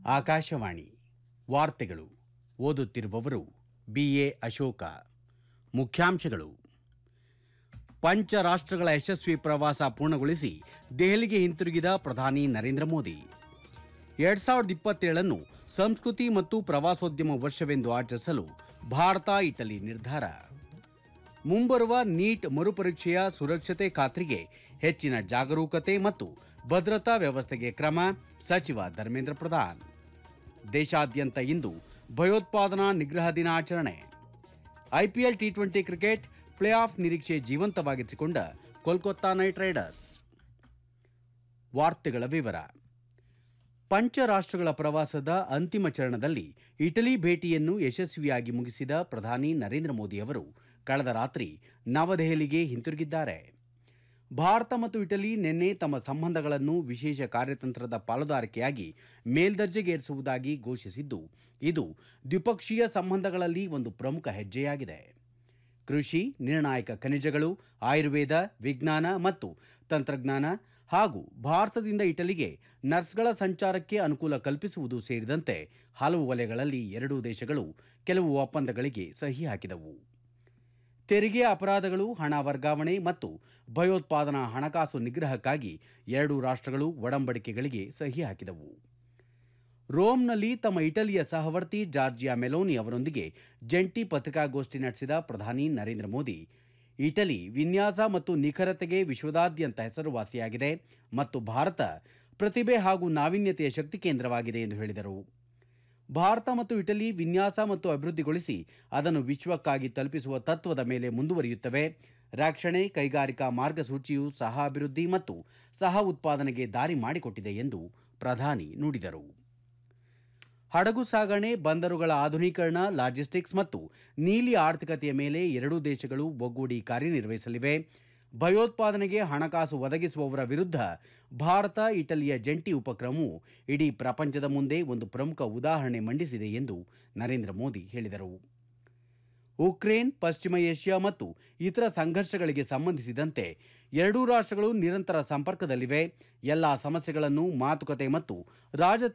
ಆಕಾಶವಾಣಿ ವಾರ್ತೆಗಳು ಓದುತ್ತಿರುವವರು ಬಿಎ ಅಶೋಕ ಮುಖ್ಯಾಂಶಗಳು ಪಂಚ ರಾಷ್ಟ್ರಗಳ ಯಶಸ್ವಿ ಪ್ರವಾಸ ಪೂರ್ಣಗೊಳಿಸಿ ದೆಹಲಿಗೆ ಹಿಂತಿರುಗಿದ ಪ್ರಧಾನಿ ನರೇಂದ್ರ ಮೋದಿ ಎರಡ್ ಸಾವಿರದ ಇಪ್ಪತ್ತೇಳನ್ನು ಸಂಸ್ಕೃತಿ ಮತ್ತು ಪ್ರವಾಸೋದ್ಯಮ ವರ್ಷವೆಂದು ಆಚರಿಸಲು ಭಾರತ ಇಟಲಿ ನಿರ್ಧಾರ ಮುಂಬರುವ ನೀಟ್ ಮರುಪರೀಕ್ಷೆಯ ಸುರಕ್ಷತೆ ಖಾತ್ರಿಗೆ ಹೆಚ್ಚಿನ ಜಾಗರೂಕತೆ ಮತ್ತು ಭದ್ರತಾ ವ್ಯವಸ್ಥೆಗೆ ಕ್ರಮ ಸಚಿವ ಧರ್ಮೇಂದ್ರ ಪ್ರಧಾನ್ ದೇಶಾದ್ಯಂತ ಇಂದು ಭಯೋತ್ಪಾದನಾ ನಿಗ್ರಹ ದಿನಾಚರಣೆ IPL T twenty cricket play off ನಿರೀಕ್ಷೆ ಜೀವಂತವಾಗಿಸಿಕೊಂಡ ಕೋಲ್ಕತ್ತಾ ನೈಟ್ ರೈಡರ್ಸ್ ವಾರ್ತೆಗಳ ವಿವರ ಪಂಚ ರಾಷ್ಟ್ರಗಳ ಪ್ರವಾಸದ ಅಂತಿಮ ಚರಣದಲ್ಲಿ ಇಟಲಿ ಭೇಟಿಯನ್ನು ಯಶಸ್ವಿಯಾಗಿ ಮುಗಿಸಿದ ಪ್ರಧಾನಿ ನರೇಂದ್ರ ಮೋದಿ ಅವರು ಕಳೆದ ರಾತ್ರಿ ನವದೆಹಲಿಗೆ ಹಿಂತಿರುಗಿದ್ದಾರೆ ಭಾರತ ಮತ್ತು ಇಟಲಿ ನಿನ್ನೆ ತಮ್ಮ ಸಂಬಂಧಗಳನ್ನು ವಿಶೇಷ ಕಾರ್ಯತಂತ್ರದ ಪಾಲುದಾರಿಕೆಯಾಗಿ ಮೇಲ್ದರ್ಜೆಗೇರಿಸುವುದಾಗಿ ಘೋಷಿಸಿದ್ದು ಇದು ದ್ವಿಪಕ್ಷೀಯ ಸಂಬಂಧಗಳಲ್ಲಿ ಒಂದು ಪ್ರಮುಖ ಹೆಜ್ಜೆಯಾಗಿದೆ ಕೃಷಿ ನಿರ್ಣಾಯಕ ಖನಿಜಗಳು ಆಯುರ್ವೇದ ವಿಜ್ಞಾನ ಮತ್ತು ತಂತ್ರಜ್ಞಾನ ಹಾಗೂ ಭಾರತದಿಂದ ಇಟಲಿಗೆ ನರ್ಸ್ಗಳ ಸಂಚಾರಕ್ಕೆ ಅನುಕೂಲ ಕಲ್ಪಿಸುವುದು ಸೇರಿದಂತೆ ಹಲವು ವಲಯಗಳಲ್ಲಿ ಎರಡೂ ದೇಶಗಳು ಕೆಲವು ಒಪ್ಪಂದಗಳಿಗೆ ಸಹಿ ಹಾಕಿದವು ತೆರಿಗೆ ಅಪರಾಧಗಳು ಹಣ ವರ್ಗಾವಣೆ ಮತ್ತು ಭಯೋತ್ಪಾದನಾ ಹಣಕಾಸು ನಿಗ್ರಹಕ್ಕಾಗಿ ಎರಡೂ ರಾಷ್ಟ್ರಗಳು ಒಡಂಬಡಿಕೆಗಳಿಗೆ ಸಹಿ ಹಾಕಿದವು ರೋಮ್ನಲ್ಲಿ ತಮ್ಮ ಇಟಲಿಯ ಸಹವರ್ತಿ ಜಾರ್ಜಿಯಾ ಮೆಲೋನಿ ಅವರೊಂದಿಗೆ ಜಂಟಿ ಪತ್ರಿಕಾಗೋಷ್ಠಿ ನಡೆಸಿದ ಪ್ರಧಾನಿ ನರೇಂದ್ರ ಮೋದಿ ಇಟಲಿ ವಿನ್ಯಾಸ ಮತ್ತು ನಿಖರತೆಗೆ ವಿಶ್ವದಾದ್ಯಂತ ಹೆಸರುವಾಸಿಯಾಗಿದೆ ಮತ್ತು ಭಾರತ ಪ್ರತಿಭೆ ಹಾಗೂ ನಾವೀನ್ಯತೆಯ ಶಕ್ತಿ ಕೇಂದ್ರವಾಗಿದೆ ಎಂದು ಹೇಳಿದರು ಭಾರತ ಮತ್ತು ಇಟಲಿ ವಿನ್ಯಾಸ ಮತ್ತು ಅಭಿವೃದ್ಧಿಗೊಳಿಸಿ ಅದನ್ನು ವಿಶ್ವಕ್ಕಾಗಿ ತಲುಪಿಸುವ ತತ್ವದ ಮೇಲೆ ಮುಂದುವರಿಯುತ್ತವೆ ರಕ್ಷಣೆ ಕೈಗಾರಿಕಾ ಮಾರ್ಗಸೂಚಿಯು ಸಹ ಅಭಿವೃದ್ಧಿ ಮತ್ತು ಸಹ ಉತ್ಪಾದನೆಗೆ ದಾರಿ ಮಾಡಿಕೊಟ್ಟಿದೆ ಎಂದು ಪ್ರಧಾನಿ ನುಡಿದರು ಹಡಗು ಸಾಗಣೆ ಬಂದರುಗಳ ಆಧುನೀಕರಣ ಲಾಜಿಸ್ಟಿಕ್ಸ್ ಮತ್ತು ನೀಲಿ ಆರ್ಥಿಕತೆಯ ಮೇಲೆ ಎರಡೂ ದೇಶಗಳು ಒಗ್ಗೂಡಿ ಕಾರ್ಯನಿರ್ವಹಿಸಲಿವೆ ಭಯೋತ್ಪಾದನೆಗೆ ಹಣಕಾಸು ಒದಗಿಸುವವರ ವಿರುದ್ಧ ಭಾರತ ಇಟಲಿಯ ಜಂಟಿ ಉಪಕ್ರಮವು ಇಡೀ ಪ್ರಪಂಚದ ಮುಂದೆ ಒಂದು ಪ್ರಮುಖ ಉದಾಹರಣೆ ಮಂಡಿಸಿದೆ ಎಂದು ನರೇಂದ್ರ ಮೋದಿ ಹೇಳಿದರು ಉಕ್ರೇನ್ ಪಶ್ಚಿಮ ಏಷ್ಯಾ ಮತ್ತು ಇತರ ಸಂಘರ್ಷಗಳಿಗೆ ಸಂಬಂಧಿಸಿದಂತೆ ಎರಡೂ ರಾಷ್ಟ್ರಗಳು ನಿರಂತರ ಸಂಪರ್ಕದಲ್ಲಿವೆ ಎಲ್ಲಾ ಸಮಸ್ಯೆಗಳನ್ನು ಮಾತುಕತೆ ಮತ್ತು ರಾಜ